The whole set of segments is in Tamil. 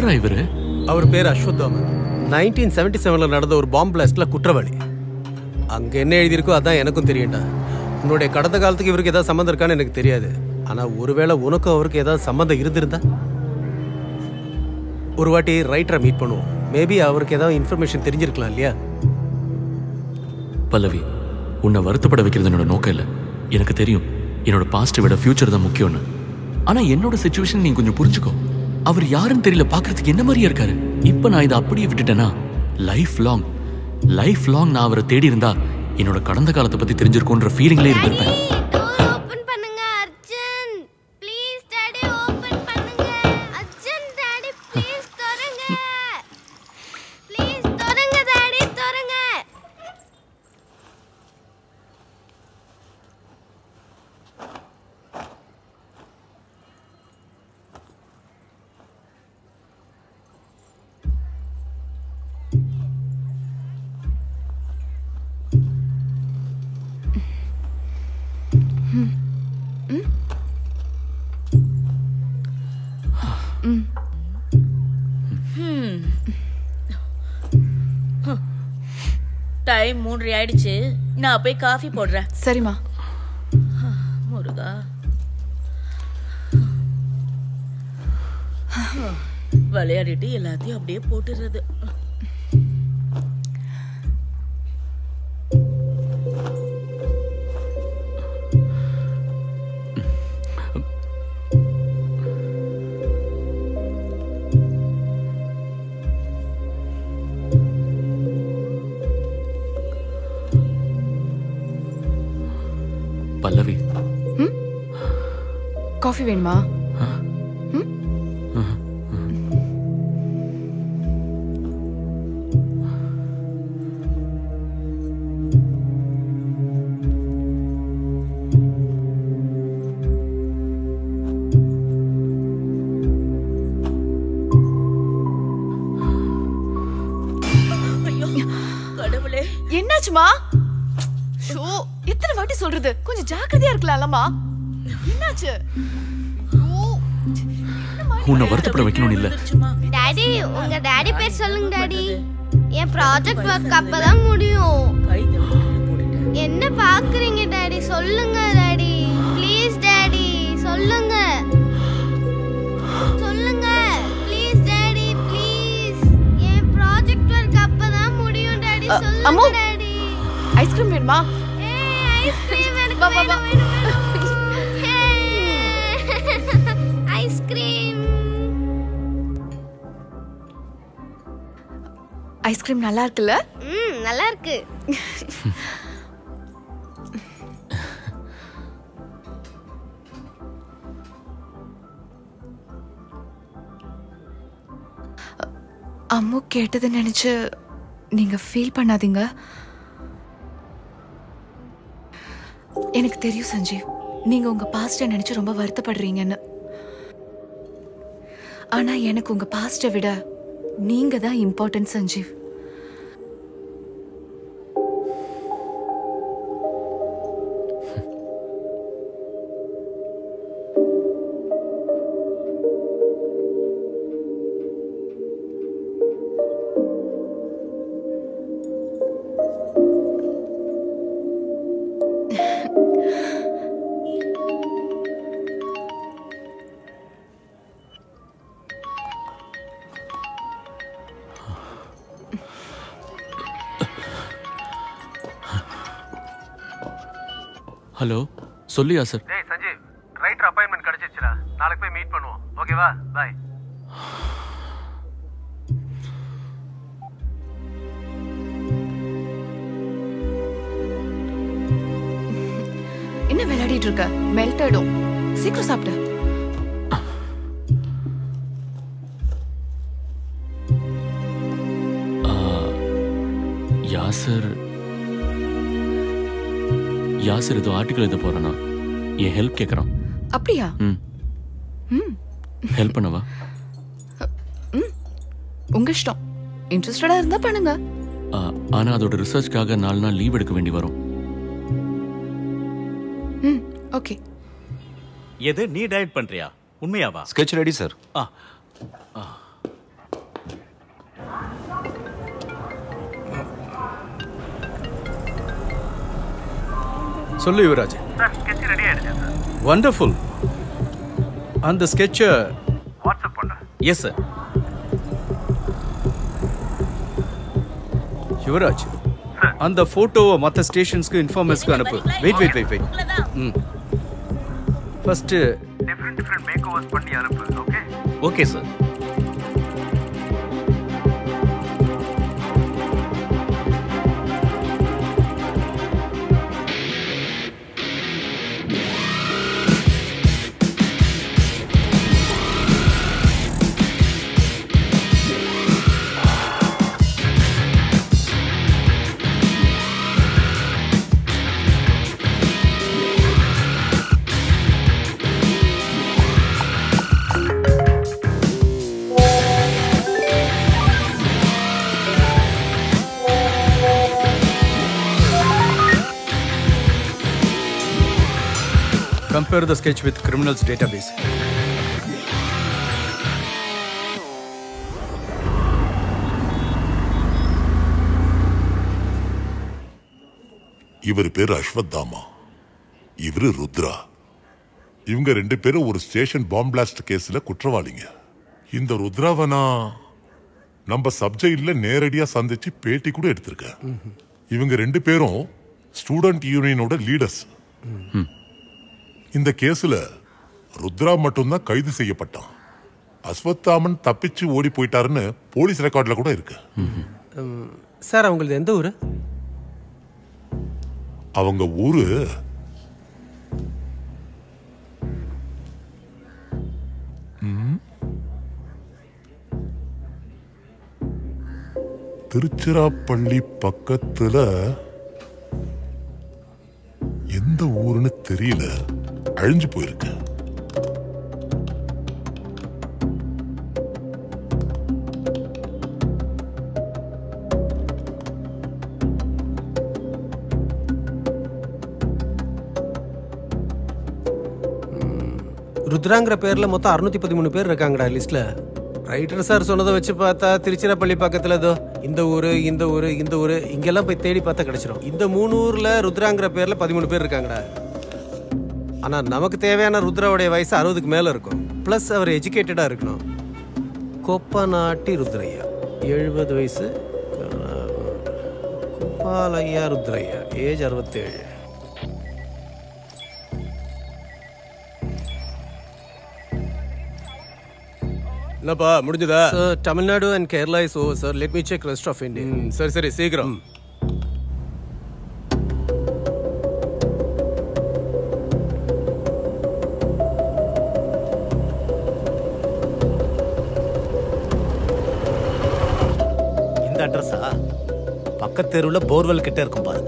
யாரா இவரு அவர் பேர் அஸ்வத்தாமன் நைன்டீன் செவன்டி செவனில் நடந்த ஒரு பாம்பு பிளாஸ்ட்ல குற்றவாளி அங்கே என்ன எழுதியிருக்கோ அதான் எனக்கும் தெரியும்டா உன்னுடைய கடந்த காலத்துக்கு இவருக்கு ஏதாவது சம்மந்தம் இருக்கான்னு எனக்கு தெரியாது ஆனால் ஒருவேளை உனக்கும் அவருக்கு ஏதாவது சம்மந்தம் இருந்திருந்தா ஒரு வாட்டி ரைட்டரை மீட் பண்ணுவோம் மேபி அவருக்கு ஏதாவது இன்ஃபர்மேஷன் தெரிஞ்சிருக்கலாம் இல்லையா பல்லவி உன்னை வருத்தப்பட வைக்கிறது என்னோட நோக்கம் இல்லை எனக்கு தெரியும் என்னோட பாஸ்ட்டை விட ஃபியூச்சர் தான் முக்கியம்னு ஆனா என்னோட சுச்சுவேஷன் நீ கொஞ்சம் புரிஞ்சுக்கோ அவர் யாருன்னு தெரியல பார்க்கறதுக்கு என்ன மாதிரியா இருக்காரு இப்போ நான் இதை அப்படியே விட்டுட்டேனா லைஃப் லாங் லைஃப் லாங் நான் அவரை தேடி இருந்தா என்னோட கடந்த காலத்தை பத்தி தெரிஞ்சிருக்கோன்ற ஃபீலிங்லேயே இருந்திருப்பேன் ஓபன் பண்ணுங்க அர்ஜுன் ப்ளீஸ் டாடி ஓபன் பண்ணுங்க அர்ஜுன் டாடி ப்ளீஸ் தொடங்க ப்ளீஸ் தொடங்க டாடி தொடங்க டைம் மூன்றரை ஆயிடுச்சு நான் போய் காஃபி போடுறேன் சரிம்மா முருகா விளையாடிட்டு எல்லாத்தையும் அப்படியே போட்டுறது பல்லவி காஃபி வேணுமா ஐயோ கடவுளே என்னாச்சுமா ஷோ எத்தனை வாட்டி சொல்றது கொஞ்சம் ஜாக்கிரதையா இருக்கலாம்லம்மா என்னாச்சு ஐயோ, என்னம்மா நீ? உன்னை வருத்தப்பட வைக்கணும்னு இல்லை டாடி உங்க டாடி பேர் சொல்லுங்க டாடி என் ப்ராஜெக்ட் ஒர்க் அப்பதான் முடியும் கை தவிர கீழே போட்டுட்டேன் என்ன பாக்குறீங்க டாடி சொல்லுங்க டாடி ப்ளீஸ் டாடி சொல்லுங்க சொல்லுங்க ப்ளீஸ் டாடி ப்ளீஸ் என் ப்ராஜெக்ட் ஒர்க் அப்பதான் முடியும் டாடி அ, சொல்லுங்க அம்மு. டாடி ஐஸ்கிரீம் வேணுமா ஏய் ஐஸ்கிரீம் எனக்கு வா, வா, வா. வேணும் வேணும் வேணும் ஐஸ்கிரீம் ஐஸ்கிரீம் நல்லா இருக்குல்ல ம் நல்லா இருக்கு அம்மு கேட்டதை நினைச்சு நீங்க ஃபீல் பண்ணாதீங்க எனக்கு தெரியும் சஞ்சீவ் நீங்க உங்க பாஸ்ட நினைச்சு ரொம்ப வருத்தப்படுறீங்கன்னு ஆனா எனக்கு உங்க பாஸ்ட விட நீங்க தான் இம்பார்ட்டன்ட் சஞ்சீவ் ஹலோ சொல்லியா சார் டேய் சஞ்சீவ் ரைட்டர் அப்பாயின்மெண்ட் கிடைச்சிருச்சுடா நாளைக்கு போய் மீட் பண்ணுவோம் ஓகேவா பாய் என்ன விளையாடிட்டு இருக்க மெல்டடும் சீக்கிரம் சாப்பிடு யாசர் யாசர் ஏதோ ஆர்டிக்கல் எழுத போறானா என் ஹெல்ப் கேட்குறான் அப்படியா ம் ம் ஹெல்ப் பண்ணவா உங்க இஷ்டம் இன்ட்ரெஸ்டடா இருந்தா பண்ணுங்க ஆ, ஆனா அதோட ரிசர்ச்க்காக நாலு நாள் லீவ் எடுக்க வேண்டி வரும் ம் ஓகே எது நீ டைரக்ட் பண்றியா உண்மையாவா ஸ்கெட்ச் ரெடி சார் ஆ சொல்லு யுவராஜ் வண்டர்ஃபுல் அந்த ஸ்கெட்சை வாட்ஸ்அப் பண்றேன் எஸ் சார் யுவராஜ் அந்த போட்டோவை மற்ற ஸ்டேஷன்ஸ்க்கு இன்ஃபார்மர்ஸ்க்கு அனுப்பு வெயிட் வெயிட் வெயிட் வெயிட் ம் first different different make overs பண்ணி அனுப்பு okay okay sir Compare the sketch with criminals database. இவர் பேரு அஸ்வத்தாமா இவரு ருத்ரா இவங்க ரெண்டு பேரும் ஒரு ஸ்டேஷன் பாம் பிளாஸ்ட் கேஸ்ல குற்றவாளிங்க இந்த ருத்ராவை நான் நம்ம சப்ஜெக்ட்ல நேரடியா சந்திச்சு பேட்டி கூட எடுத்திருக்கேன் இவங்க ரெண்டு பேரும் ஸ்டூடெண்ட் யூனியனோட லீடர்ஸ் இந்த கேஸ்ல ருத்ரா மட்டும்தான் கைது செய்யப்பட்டான் அஸ்வத்தாமன் தப்பிச்சு ஓடி போயிட்டாருன்னு போலீஸ் ரெக்கார்ட்ல கூட இருக்கு சார் அவங்களது எந்த ஊர் அவங்க ஊரு ம். திருச்சிராப்பள்ளி பக்கத்துல எந்த ஊருன்னு தெரியல அழிஞ்சு போயிருக்கு ருத்ராங்கிற பேர்ல மொத்தம் அறுநூத்தி பதிமூணு பேர் இருக்காங்கடா லிஸ்ட்ல ரைட்டர் சார் சொன்னதை வச்சு பார்த்தா திருச்சிராப்பள்ளி பக்கத்துல ஏதோ இந்த ஊரு இந்த ஊரு இந்த ஊரு இங்கெல்லாம் போய் தேடி பார்த்தா கிடைச்சிரும் இந்த மூணு ஊர்ல ருத்ராங்கிற பேர்ல பதிமூணு பேர் இருக்காங்கடா ஆனா நமக்கு தேவையான ருத்ராவுடைய வயசு அறுபதுக்கு மேல இருக்கும் ப்ளஸ் அவர் எஜுகேட்டடா இருக்கணும் கொப்பநாட்டி ருத்ரையா எழுபது வயசு கோபாலையா ருத்ரையா ஏஜ் அறுபத்தேழு என்னப்பா முடிஞ்சதா sir Tamil Nadu and Kerala is over sir let me check rest of India ம், சரி சரி சீக்கிரம் இந்த அட்ரஸா பக்கத்து தெருவில் போர்வெல் கிட்ட இருக்கும் பாருங்க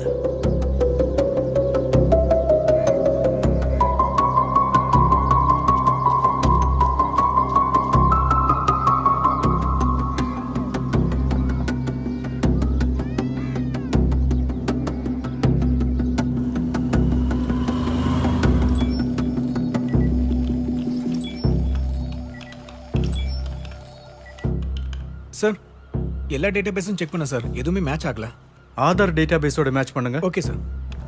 சார் எல்லா டேட்டாபேஸும் செக் பண்ண சார் எதுவுமே மேட்ச் ஆகல ஆதார் டேட்டா பேஸோட மேட்ச் பண்ணுங்க ஓகே சார்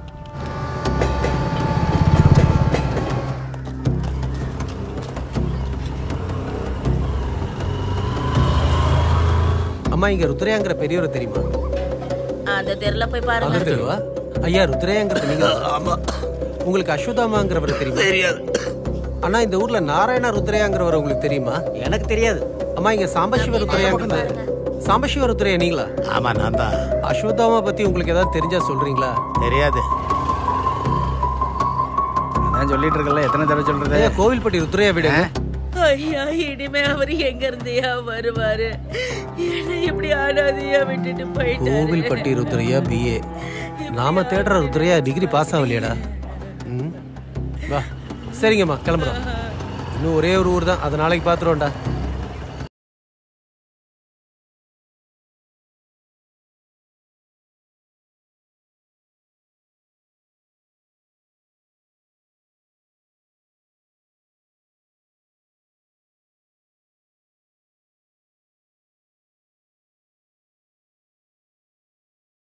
அம்மா இங்க ருத்ரையாங்கிற பெரியவரை தெரியுமா அந்த தெருல போய் அது பாருங்க தெரியுமா ஐயா ருத்ரையாங்கிறது நீங்க ஆமா உங்களுக்கு அஸ்வதாமாங்கிறவர் தெரியுமா தெரியாது அண்ணா இந்த ஊர்ல நாராயண ருத்ரையாங்கிறவர் உங்களுக்கு தெரியுமா எனக்கு தெரியாது அம்மா இங்க சாம்பசிவ ருத்ரையாங்கிறது சாம்பசிவ ருத்ரையா நீங்களா ஆமா நான் தான் அஸ்வதாமா பத்தி உங்களுக்கு ஏதாவது தெரிஞ்சா சொல்றீங்களா தெரியாது நான் சொல்லிட்டு இருக்கல எத்தனை தடவை சொல்றது ஐயா கோவில்பட்டி ருத்ரையா வீடு ஐயா இனிமே அவர் எங்க இருந்தையா வருவாரு என்ன இப்படி ஆடாதையா விட்டுட்டு போயிட்டாரு கோவில்பட்டி ருத்ரையா பிஏ நாம தேடுற ருத்ரையா டிகிரி பாஸ் ஆகலையாடா ம் வா சரிங்கம்மா கிளம்புறோம் இன்னும் ஒரே ஒரு ஊர் தான் அதை நாளைக்கு பார்த்துருவோம்டா